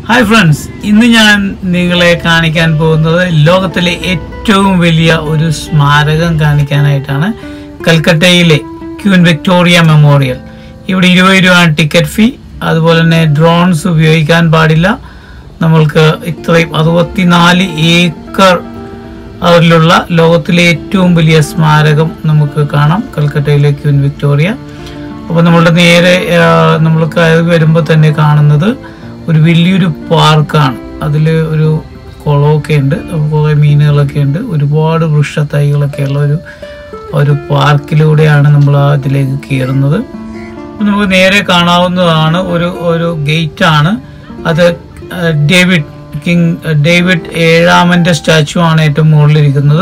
hi friends ഇന്ന് ഞാൻ നിങ്ങളെ കാണിക്കാൻ പോകുന്നത് ലോകത്തിലെ ഏറ്റവും വലിയ ഒരു സ്മാരകം കാണിക്കാനായിട്ടാണ് കൽക്കട്ടയിലെ ക്യൂൻ വിക്ടോറിയ മെമ്മോറിയൽ ഇവിടെ ഇരുപത് രൂപയാണ് ടിക്കറ്റ് ഫീ അതുപോലെ തന്നെ ഡ്രോൺസ് ഉപയോഗിക്കാൻ പാടില്ല നമ്മൾക്ക് ഇത്രയും അറുപത്തിനാല് ഏക്കർ അതിലുള്ള ലോകത്തിലെ ഏറ്റവും വലിയ സ്മാരകം നമുക്ക് കാണാം കൽക്കട്ടയിലെ ക്യൂൻ വിക്ടോറിയ അപ്പോൾ നമ്മളുടെ നേരെ ആ, നമ്മൾ കയറി വരുമ്പോൾ തന്നെ കാണുന്നത് ഒരു വലിയൊരു പാർക്കാണ് അതിൽ ഒരു കുളമൊക്കെ ഉണ്ട് കുറേ മീനുകളൊക്കെ ഉണ്ട് ഒരുപാട് വൃക്ഷത്തൈകളൊക്കെ ഉള്ള ഒരു ഒരു പാർക്കിലൂടെയാണ് നമ്മൾ ആ ഇതിലേക്ക് കയറുന്നത് അപ്പോൾ നമുക്ക് നേരെ കാണാവുന്നതാണ് ഒരു ഒരു ഗേറ്റ് ആണ് അത് ആ, ഡേവിഡ് കിങ് ഡേവിഡ് ഏഴാമന്റെ സ്റ്റാച്ചു ആണ് ഏറ്റവും മുകളിലിരിക്കുന്നത്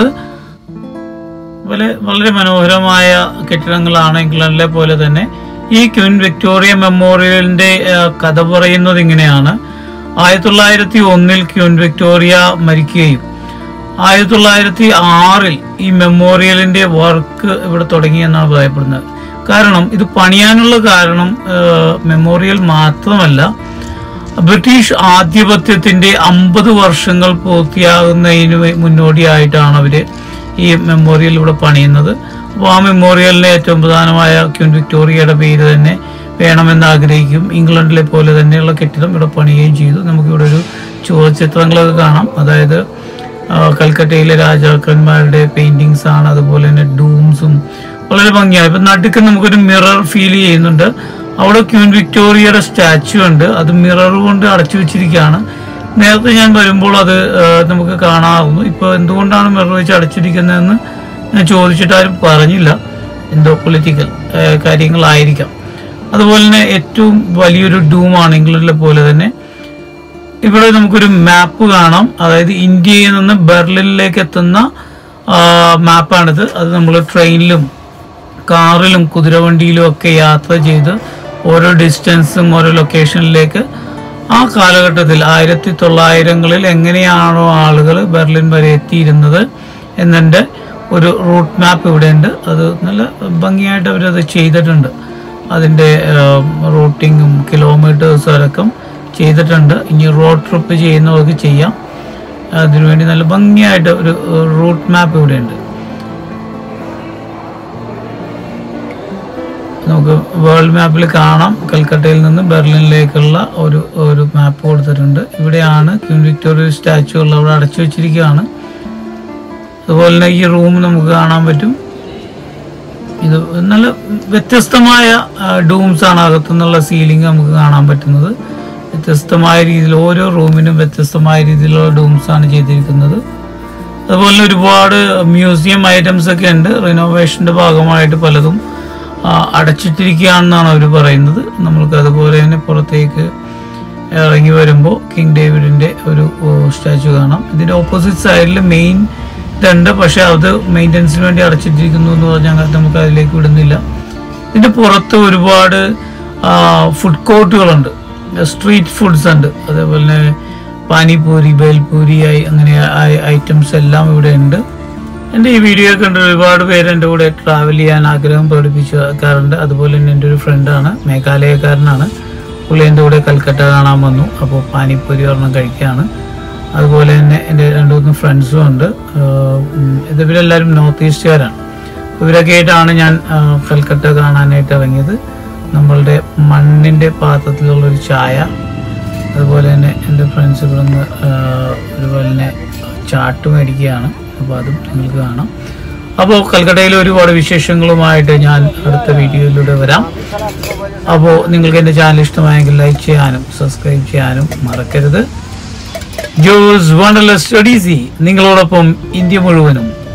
അതുപോലെ വളരെ മനോഹരമായ കെട്ടിടങ്ങളാണ് ഇംഗ്ലണ്ടിലെ പോലെ തന്നെ ഈ ക്വീൻ വിക്ടോറിയ മെമ്മോറിയലിന്റെ ആ, കഥ പറയുന്നത് ഇങ്ങനെയാണ് ആയിരത്തി തൊള്ളായിരത്തി ഒന്നിൽ ക്വീൻ വിക്ടോറിയ മരിക്കുകയും ആയിരത്തി തൊള്ളായിരത്തി ആറിൽ ഈ മെമ്മോറിയലിന്റെ വർക്ക് ഇവിടെ തുടങ്ങി എന്നാണ് പറയപ്പെടുന്നത് കാരണം ഇത് പണിയാനുള്ള കാരണം ആ, മെമ്മോറിയൽ മാത്രമല്ല ബ്രിട്ടീഷ് ആധിപത്യത്തിന്റെ അമ്പത് വർഷങ്ങൾ പൂർത്തിയാകുന്നതിന് വേ- മുന്നോടിയായിട്ടാണ് അവര് ഈ മെമ്മോറിയൽ ഇവിടെ പണിയുന്നത് അപ്പോൾ ആ മെമ്മോറിയലിന്റെ ഏറ്റവും പ്രധാനമായ ക്യൂൻ വിക്ടോറിയയുടെ പേര് തന്നെ വേണമെന്ന് ആഗ്രഹിക്കും ഇംഗ്ലണ്ടിലെ പോലെ തന്നെയുള്ള കെട്ടിടം ഇവിടെ പണിയുകയും ചെയ്തു നമുക്കിവിടെ ഒരു ചുവചിത്രങ്ങളൊക്കെ കാണാം അതായത് ആ, കൽക്കട്ടയിലെ രാജാക്കന്മാരുടെ പെയിന്റിങ്സ് ആണ് അതുപോലെ തന്നെ ഡൂംസും വളരെ ഭംഗിയാണ് ഇപ്പൊ നടുക്ക് നമുക്കൊരു മിറർ ഫീൽ ചെയ്യുന്നുണ്ട് അവിടെ ക്യൂൻ വിക്ടോറിയയുടെ സ്റ്റാച്ചു ഉണ്ട് അത് മിറർ കൊണ്ട് അടച്ചു വെച്ചിരിക്കുകയാണ് നേരത്തെ ഞാൻ വരുമ്പോൾ അത് ആ, നമുക്ക് കാണാമായിരുന്നു ഇപ്പൊ എന്തുകൊണ്ടാണ് മിറർ വെച്ച് അടച്ചിരിക്കുന്നതെന്ന് ഞാൻ ചോദിച്ചിട്ട് ആരും പറഞ്ഞില്ല എന്തോ പൊളിറ്റിക്കൽ കാര്യങ്ങളായിരിക്കാം അതുപോലെ തന്നെ ഏറ്റവും വലിയൊരു ഡൂമാണ് ഇംഗ്ലണ്ടിലെ പോലെ തന്നെ ഇവിടെ നമുക്കൊരു മാപ്പ് കാണാം അതായത് ഇന്ത്യയിൽ നിന്ന് ബെർലിനിലേക്ക് എത്തുന്ന ആ, മാപ്പാണിത് അത് നമ്മൾ ട്രെയിനിലും കാറിലും കുതിരവണ്ടിയിലും ഒക്കെ യാത്ര ചെയ്ത് ഓരോ ഡിസ്റ്റൻസും ഓരോ ലൊക്കേഷനിലേക്ക് ആ കാലഘട്ടത്തിൽ ആയിരത്തി തൊള്ളായിരങ്ങളിൽ എങ്ങനെയാണോ ആളുകൾ ബെർലിൻ വരെ എത്തിയിരുന്നത് എന്നതിൻ്റെ ഒരു റൂട്ട് മാപ്പ് ഇവിടെ ഉണ്ട് അത് നല്ല ഭംഗിയായിട്ട് അവരത് ചെയ്തിട്ടുണ്ട് അതിൻ്റെ റൂട്ടിങ്ങും കിലോമീറ്റേഴ്സും അടക്കം ചെയ്തിട്ടുണ്ട് ഇനി റോഡ് ട്രിപ്പ് ചെയ്യുന്നവർക്ക് ചെയ്യാം അതിനുവേണ്ടി നല്ല ഭംഗിയായിട്ട് ഒരു റൂട്ട് മാപ്പ് ഇവിടെ ഉണ്ട് നമുക്ക് വേൾഡ് മാപ്പിൽ കാണാം കൽക്കട്ടയിൽ നിന്ന് ബെർലിനിലേക്കുള്ള ഒരു ഒരു മാപ്പ് കൊടുത്തിട്ടുണ്ട് ഇവിടെയാണ് ക്യൂൻ വിക്ടോറിയ സ്റ്റാച്ചു ഉള്ള അവിടെ അടച്ചു വെച്ചിരിക്കുകയാണ് അതുപോലെ തന്നെ ഈ റൂം നമുക്ക് കാണാൻ പറ്റും ഇത് നല്ല വ്യത്യസ്തമായ ഡൂംസ് ആണ് അകത്തുനിന്നുള്ള സീലിംഗ് നമുക്ക് കാണാൻ പറ്റുന്നത് വ്യത്യസ്തമായ രീതിയിൽ ഓരോ റൂമിനും വ്യത്യസ്തമായ രീതിയിലുള്ള ഡൂംസ് ആണ് ചെയ്തിരിക്കുന്നത് അതുപോലെ തന്നെ ഒരുപാട് മ്യൂസിയം ഐറ്റംസ് ഒക്കെ ഉണ്ട് റിനോവേഷന്റെ ഭാഗമായിട്ട് പലതും ആ, അടച്ചിട്ടിരിക്കുകയാണെന്നാണ് അവർ പറയുന്നത് നമ്മൾക്ക് അതുപോലെ തന്നെ പുറത്തേക്ക് ഇറങ്ങി വരുമ്പോൾ കിങ് ഡേവിഡിന്റെ ഒരു സ്റ്റാച്ചു കാണാം ഇതിന്റെ ഓപ്പോസിറ്റ് സൈഡിൽ മെയിൻ ഇതുണ്ട് പക്ഷെ അത് മെയിൻ്റനൻസിന് വേണ്ടി അടച്ചിട്ടിരിക്കുന്നു എന്ന് പറഞ്ഞാൽ നമുക്ക് അതിലേക്ക് വിടുന്നില്ല ഇതിന്റെ പുറത്ത് ഒരുപാട് ഫുഡ് കോർട്ടുകളുണ്ട് സ്ട്രീറ്റ് ഫുഡ്സ് ഉണ്ട് അതേപോലെ തന്നെ പാനിപൂരി ബേൽപൂരി ആയി അങ്ങനെ ഐറ്റംസ് എല്ലാം ഇവിടെ ഉണ്ട് എൻ്റെ ഈ വീഡിയോ കണ്ട് ഒരുപാട് പേര് എൻ്റെ കൂടെ ട്രാവൽ ചെയ്യാൻ ആഗ്രഹം പ്രകടിപ്പിക്കാറുണ്ട് അതുപോലെ തന്നെ എൻ്റെ ഒരു ഫ്രണ്ടാണ് മേഘാലയക്കാരനാണ് പുള്ളി എൻ്റെ കൂടെ കൽക്കട്ട കാണാൻ വന്നു അപ്പോൾ പാനിപ്പൂരി ഒരെണ്ണം കഴിക്കുകയാണ് അതുപോലെ തന്നെ എൻ്റെ രണ്ട് മൂന്ന് ഫ്രണ്ട്സും ഉണ്ട് ആഹ് ഉം ഇത് ഇവരെല്ലാവരും നോർത്ത് ഈസ്റ്റുകാരാണ് ഇവരൊക്കെ ആയിട്ടാണ് ഞാൻ ആഹ് കൽക്കട്ട കാണാനായിട്ട് ഇറങ്ങിയത് നമ്മളുടെ മണ്ണിൻ്റെ പാത്രത്തിലുള്ളൊരു ചായ അതുപോലെ തന്നെ എൻ്റെ ഫ്രണ്ട്സ് ഇവിടെ നിന്ന് അതുപോലെ തന്നെ ചാട്ട് മേടിക്കുകയാണ് അപ്പോൾ അതും നിങ്ങൾക്ക് കാണാം അപ്പോൾ കൽക്കട്ടയിലെ ഒരുപാട് വിശേഷങ്ങളുമായിട്ട് ഞാൻ അടുത്ത വീഡിയോയിലൂടെ വരാം അപ്പോൾ നിങ്ങൾക്ക് എൻ്റെ ചാനൽ ഇഷ്ടമായെങ്കിൽ ലൈക്ക് ചെയ്യാനും സബ്സ്ക്രൈബ് ചെയ്യാനും മറക്കരുത് ജോസ് വണ്ടർലെസ് സ്റ്റഡീസി നിങ്ങളോടൊപ്പം ഇന്ത്യ മുഴുവനും